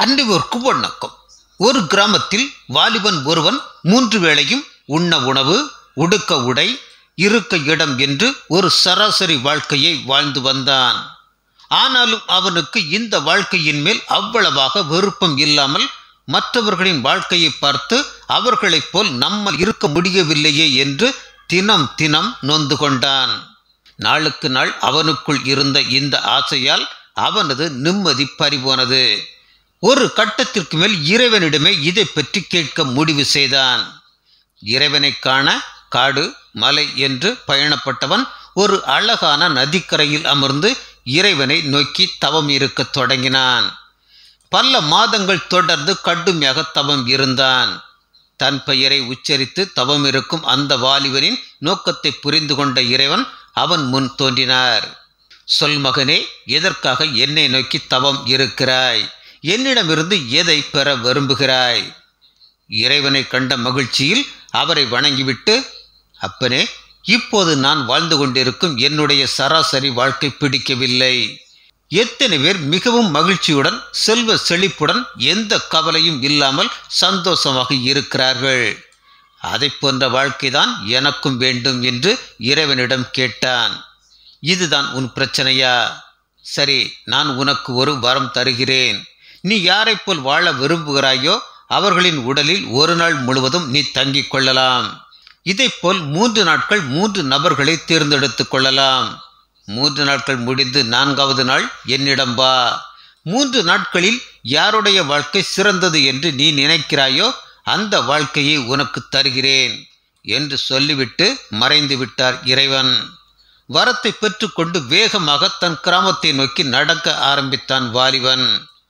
அன்றிவோர்க்கு வணக்கம் ஒரு கிராமத்தில் வாலிபன் ஒருவன் மூன்று வேளையும் உண்ண உணவு உடுக்க உடை இருக்க இடம் என்று ஒரு சராசரி வாழ்க்கையை வாழ்ந்து வந்தான் ஆனாலும் அவனுக்கு இந்த வாழ்க்கையின் மேல் அவ்வளவாக விருப்பம் இல்லாமல் மற்றவர்களின் வாழ்க்கையை பார்த்து அவர்களைப் போல் நம்மால் இருக்க முடியவில்லையே என்று தினம் தினம் நொந்து கொண்டான் நாளுக்கு நாள் அவனுக்குள் இருந்த இந்த ஆசையால் அவனது நிம்மதி பறிபோனது ஒரு கட்டத்திற்கு மேல் இறைவனிடமே இதை பற்றி கேட்க முடிவு செய்தான் இறைவனை காண காடு மலை என்று பயணப்பட்டவன் ஒரு அழகான நதிக்கரையில் அமர்ந்து இறைவனை நோக்கி தவம் இருக்கத் தொடங்கினான் பல மாதங்கள் தொடர்ந்து கடுமையாக தவம் இருந்தான் தன் பெயரை உச்சரித்து தவம் இருக்கும் அந்த வாலிபனின் நோக்கத்தை புரிந்து கொண்ட இறைவன் அவன் முன் தோன்றினார் சொல் மகனே எதற்காக என்னை நோக்கி தவம் இருக்கிறாய் என்னிடமிருந்து எதை பெற விரும்புகிறாய் இறைவனை கண்ட மகிழ்ச்சியில் அவரை வணங்கிவிட்டு அப்பனே இப்போது நான் வாழ்ந்து கொண்டிருக்கும் என்னுடைய சராசரி வாழ்க்கை பிடிக்கவில்லை எத்தனை பேர் மிகவும் மகிழ்ச்சியுடன் செல்வ செழிப்புடன் எந்த கவலையும் இல்லாமல் சந்தோஷமாக இருக்கிறார்கள் அதை போன்ற வாழ்க்கைதான் எனக்கும் வேண்டும் என்று இறைவனிடம் கேட்டான் இதுதான் உன் பிரச்சனையா சரி நான் உனக்கு ஒரு வரம் தருகிறேன் நீ யாரைப் போல் வாழ விரும்புகிறாயோ அவர்களின் உடலில் ஒரு நாள் முழுவதும் நீ தங்கிக் கொள்ளலாம் இதைப்போல் மூன்று நாட்கள் மூன்று நபர்களை தேர்ந்தெடுத்துக் கொள்ளலாம் மூன்று நாட்கள் முடிந்து நான்காவது நாள் என்னிடம் வா மூன்று நாட்களில் யாருடைய வாழ்க்கை சிறந்தது என்று நீ நினைக்கிறாயோ அந்த வாழ்க்கையை உனக்கு தருகிறேன் என்று சொல்லிவிட்டு மறைந்து விட்டார் இறைவன் வரத்தை பெற்றுக்கொண்டு வேகமாக தன் கிராமத்தை நோக்கி நடக்க ஆரம்பித்தான் வாலிபன்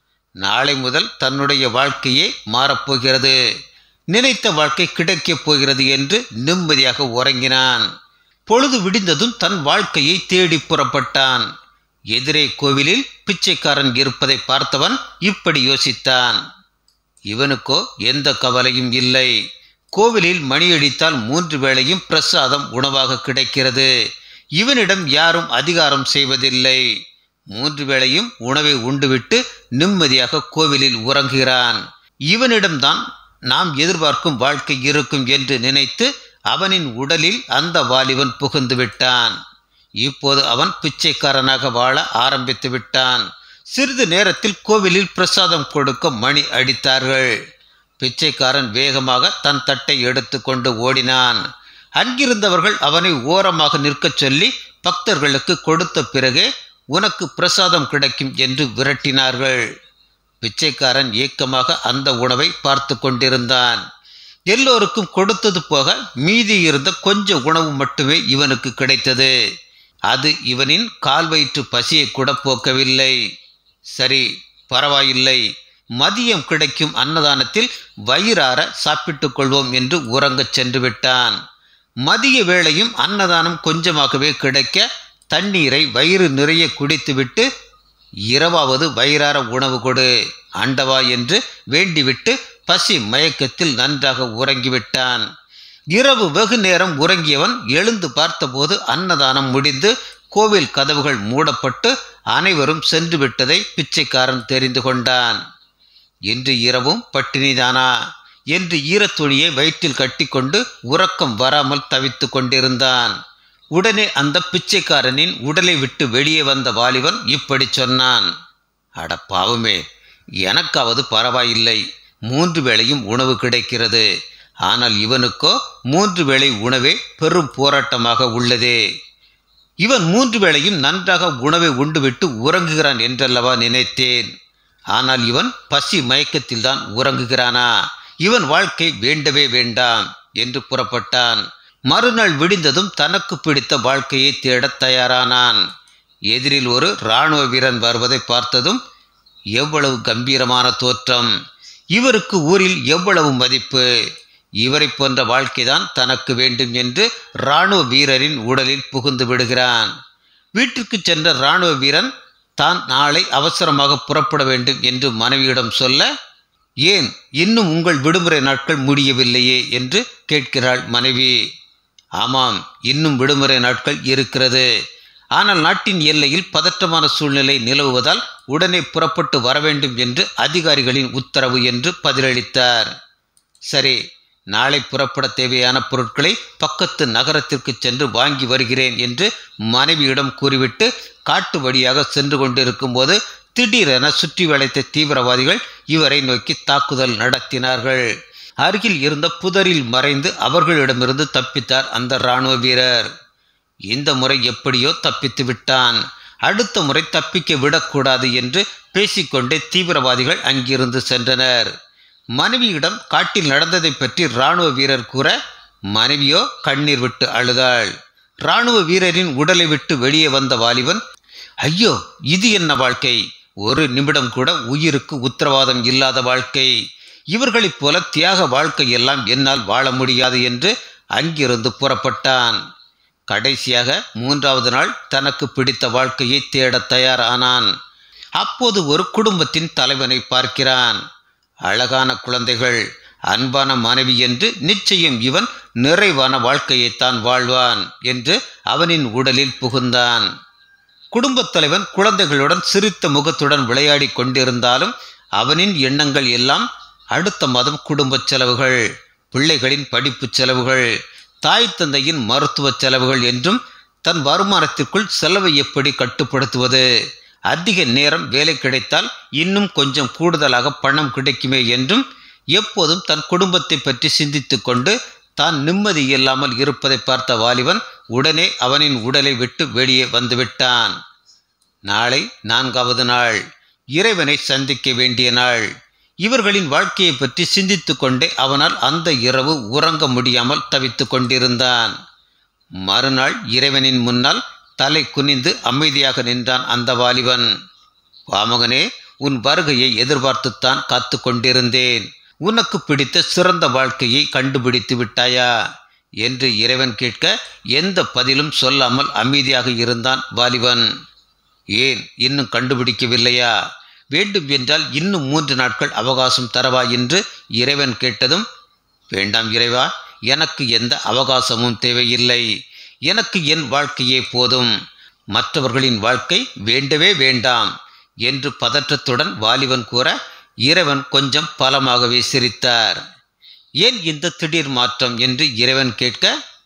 நாளை முதல் தன்னுடைய வாழ்க்கையே மாறப்போகிறது நினைத்த வாழ்க்கை கிடைக்கப் போகிறது என்று நிம்மதியாக உறங்கினான் பொழுது விடிந்ததும் தன் வாழ்க்கையை தேடி புறப்பட்டான் எதிரே கோவிலில் பிச்சைக்காரன் இருப்பதை பார்த்தவன் இப்படி யோசித்தான் இவனுக்கோ எந்த கவலையும் இல்லை கோவிலில் மணியடித்தால் மூன்று வேளையும் பிரசாதம் உணவாக கிடைக்கிறது இவனிடம் யாரும் அதிகாரம் செய்வதில்லை மூன்று வேளையும் உணவை உண்டுவிட்டு நிம்மதியாக கோவிலில் உறங்குகிறான் இவனிடம்தான் நாம் எதிர்பார்க்கும் வாழ்க்கை இருக்கும் என்று நினைத்து அவனின் உடலில் அந்த வாலிபன் புகுந்து விட்டான் இப்போது அவன் பிச்சைக்காரனாக வாழ ஆரம்பித்து விட்டான் சிறிது நேரத்தில் கோவிலில் பிரசாதம் கொடுக்க மணி அடித்தார்கள் பிச்சைக்காரன் வேகமாக தன் தட்டை எடுத்துக்கொண்டு ஓடினான் அங்கிருந்தவர்கள் அவனை ஓரமாக நிற்கச் சொல்லி பக்தர்களுக்கு கொடுத்த பிறகே உனக்கு பிரசாதம் கிடைக்கும் என்று விரட்டினார்கள் பிச்சைக்காரன் ஏக்கமாக அந்த உணவை பார்த்து கொண்டிருந்தான் எல்லோருக்கும் கொடுத்தது போக மீதி இருந்த கொஞ்ச உணவு மட்டுமே இவனுக்கு கிடைத்தது அது இவனின் கால் வயிற்று பசியை கூட போக்கவில்லை சரி பரவாயில்லை மதியம் கிடைக்கும் அன்னதானத்தில் வயிறார சாப்பிட்டுக் கொள்வோம் என்று உறங்கச் சென்று விட்டான் மதிய வேளையும் அன்னதானம் கொஞ்சமாகவே கிடைக்க தண்ணீரை வயிறு நிறைய குடித்துவிட்டு இரவாவது வயிறார உணவு கொடு ஆண்டவா என்று வேண்டிவிட்டு பசி மயக்கத்தில் நன்றாக உறங்கிவிட்டான் இரவு வெகு நேரம் உறங்கியவன் எழுந்து பார்த்தபோது அன்னதானம் முடிந்து கோவில் கதவுகள் மூடப்பட்டு அனைவரும் சென்று விட்டதை பிச்சைக்காரன் தெரிந்து கொண்டான் இன்று இரவும் பட்டினிதானா என்று ஈரத்துணியை வயிற்றில் கட்டிக்கொண்டு உறக்கம் வராமல் தவித்து கொண்டிருந்தான் உடனே அந்த பிச்சைக்காரனின் உடலை விட்டு வெளியே வந்த வாலிபன் இப்படி சொன்னான் அட பாவமே எனக்காவது பரவாயில்லை மூன்று வேளையும் உணவு கிடைக்கிறது ஆனால் இவனுக்கோ மூன்று வேளை உணவே பெரும் போராட்டமாக உள்ளதே இவன் மூன்று வேளையும் நன்றாக உணவை உண்டுவிட்டு உறங்குகிறான் என்றல்லவா நினைத்தேன் ஆனால் இவன் பசி மயக்கத்தில்தான் உறங்குகிறானா இவன் வாழ்க்கை வேண்டவே வேண்டாம் என்று புறப்பட்டான் மறுநாள் விடிந்ததும் தனக்கு பிடித்த வாழ்க்கையை தேடத் தயாரானான் எதிரில் ஒரு இராணுவ வீரன் வருவதை பார்த்ததும் எவ்வளவு கம்பீரமான தோற்றம் இவருக்கு ஊரில் எவ்வளவு மதிப்பு இவரை போன்ற வாழ்க்கைதான் தனக்கு வேண்டும் என்று இராணுவ வீரரின் உடலில் புகுந்து விடுகிறான் வீட்டிற்கு சென்ற இராணுவ வீரன் தான் நாளை அவசரமாக புறப்பட வேண்டும் என்று மனைவியிடம் சொல்ல ஏன் இன்னும் உங்கள் விடுமுறை நாட்கள் முடியவில்லையே என்று கேட்கிறாள் மனைவி ஆமாம் இன்னும் விடுமுறை நாட்கள் இருக்கிறது ஆனால் நாட்டின் எல்லையில் பதற்றமான சூழ்நிலை நிலவுவதால் உடனே புறப்பட்டு வர வேண்டும் என்று அதிகாரிகளின் உத்தரவு என்று பதிலளித்தார் சரி நாளை புறப்பட தேவையான பொருட்களை பக்கத்து நகரத்திற்கு சென்று வாங்கி வருகிறேன் என்று மனைவியிடம் கூறிவிட்டு காட்டு வழியாக சென்று கொண்டிருக்கும் போது திடீரென சுற்றி வளைத்த தீவிரவாதிகள் இவரை நோக்கி தாக்குதல் நடத்தினார்கள் அருகில் இருந்த புதரில் மறைந்து அவர்களிடமிருந்து தப்பித்தார் அந்த இராணுவ வீரர் இந்த முறை எப்படியோ தப்பித்து விட்டான் அடுத்த முறை தப்பிக்க விடக்கூடாது என்று பேசிக்கொண்டே தீவிரவாதிகள் அங்கிருந்து சென்றனர் மனைவியிடம் காட்டில் நடந்ததை பற்றி இராணுவ வீரர் கூற மனைவியோ கண்ணீர் விட்டு அழுதாள் இராணுவ வீரரின் உடலை விட்டு வெளியே வந்த வாலிபன் ஐயோ இது என்ன வாழ்க்கை ஒரு நிமிடம் கூட உயிருக்கு உத்தரவாதம் இல்லாத வாழ்க்கை இவர்களைப் போல தியாக வாழ்க்கை எல்லாம் என்னால் வாழ முடியாது என்று அங்கிருந்து புறப்பட்டான் கடைசியாக மூன்றாவது நாள் தனக்கு பிடித்த வாழ்க்கையை தேடத் தயாரானான் அப்போது ஒரு குடும்பத்தின் தலைவனை பார்க்கிறான் அழகான குழந்தைகள் அன்பான மனைவி என்று நிச்சயம் இவன் நிறைவான வாழ்க்கையைத்தான் வாழ்வான் என்று அவனின் உடலில் புகுந்தான் குடும்பத் தலைவன் குழந்தைகளுடன் சிரித்த முகத்துடன் விளையாடி கொண்டிருந்தாலும் அவனின் எண்ணங்கள் எல்லாம் அடுத்த மாதம் குடும்ப செலவுகள் பிள்ளைகளின் படிப்பு செலவுகள் தாய் தந்தையின் மருத்துவ செலவுகள் என்றும் தன் வருமானத்திற்குள் செலவை எப்படி கட்டுப்படுத்துவது அதிக நேரம் வேலை கிடைத்தால் இன்னும் கொஞ்சம் கூடுதலாக பணம் கிடைக்குமே என்றும் எப்போதும் தன் குடும்பத்தை பற்றி சிந்தித்து கொண்டு தான் நிம்மதி இல்லாமல் இருப்பதை பார்த்த வாலிபன் உடனே அவனின் உடலை விட்டு வெளியே வந்துவிட்டான் நாளை நான்காவது நாள் இறைவனை சந்திக்க வேண்டிய நாள் இவர்களின் வாழ்க்கையை பற்றி சிந்தித்து கொண்டே அவனால் அந்த இரவு உறங்க முடியாமல் தவித்து கொண்டிருந்தான் மறுநாள் இறைவனின் முன்னால் தலை குனிந்து அமைதியாக நின்றான் அந்த வாலிபன் வாமகனே உன் வருகையை எதிர்பார்த்துத்தான் காத்து கொண்டிருந்தேன் உனக்கு பிடித்த சிறந்த வாழ்க்கையை கண்டுபிடித்து விட்டாயா என்று இறைவன் கேட்க எந்த பதிலும் சொல்லாமல் அமைதியாக இருந்தான் வாலிபன் ஏன் இன்னும் கண்டுபிடிக்கவில்லையா வேண்டும் என்றால் இன்னும் மூன்று நாட்கள் அவகாசம் தரவா என்று இறைவன் கேட்டதும் வேண்டாம் இறைவா எனக்கு எந்த அவகாசமும் தேவையில்லை எனக்கு என் வாழ்க்கையே போதும் மற்றவர்களின் வாழ்க்கை வேண்டவே வேண்டாம் என்று பதற்றத்துடன் வாலிபன் கூற இறைவன் கொஞ்சம் பலமாகவே சிரித்தார் ஏன் இந்த திடீர் மாற்றம் என்று இறைவன் கேட்க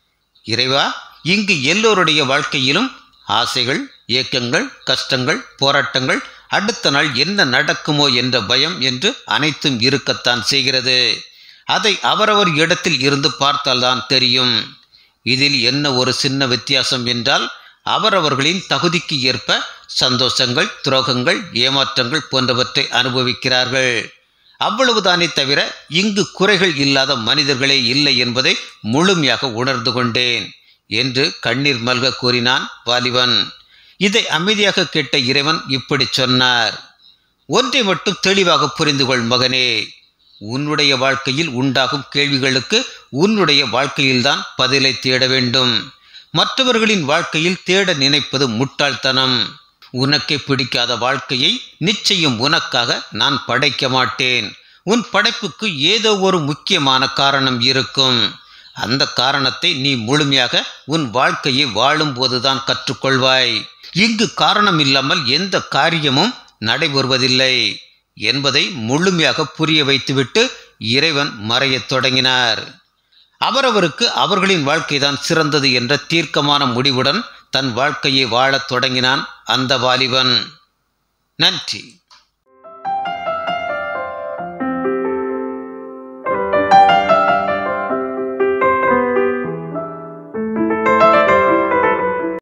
இறைவா இங்கு எல்லோருடைய வாழ்க்கையிலும் ஆசைகள் ஏக்கங்கள் கஷ்டங்கள் போராட்டங்கள் அடுத்த நாள் என்ன நடக்குமோ என்ற பயம் என்று அனைத்தும் இருக்கத்தான் செய்கிறது அதை அவரவர் இடத்தில் இருந்து பார்த்தால்தான் தெரியும் இதில் என்ன ஒரு சின்ன வித்தியாசம் என்றால் அவரவர்களின் தகுதிக்கு ஏற்ப சந்தோஷங்கள் துரோகங்கள் ஏமாற்றங்கள் போன்றவற்றை அனுபவிக்கிறார்கள் அவ்வளவுதானே தவிர இங்கு குறைகள் இல்லாத மனிதர்களே இல்லை என்பதை முழுமையாக உணர்ந்து கொண்டேன் என்று கண்ணீர் மல்க கூறினான் வாலிபன் இதை அமைதியாக கேட்ட இறைவன் இப்படி சொன்னார் ஒன்றை மட்டும் தெளிவாக புரிந்து கொள் மகனே உன்னுடைய வாழ்க்கையில் உண்டாகும் கேள்விகளுக்கு உன்னுடைய வாழ்க்கையில்தான் பதிலை தேட வேண்டும் மற்றவர்களின் வாழ்க்கையில் தேட நினைப்பது முட்டாள்தனம் உனக்கே பிடிக்காத வாழ்க்கையை நிச்சயம் உனக்காக நான் படைக்க மாட்டேன் உன் படைப்புக்கு ஏதோ ஒரு முக்கியமான காரணம் இருக்கும் அந்த காரணத்தை நீ முழுமையாக உன் வாழ்க்கையை வாழும்போதுதான் கற்றுக்கொள்வாய் இங்கு காரணம் இல்லாமல் எந்த காரியமும் நடைபெறுவதில்லை என்பதை முழுமையாக புரிய வைத்துவிட்டு இறைவன் மறையத் தொடங்கினார் அவரவருக்கு அவர்களின் வாழ்க்கைதான் சிறந்தது என்ற தீர்க்கமான முடிவுடன் தன் வாழ்க்கையை வாழத் தொடங்கினான் அந்த வாலிபன் நன்றி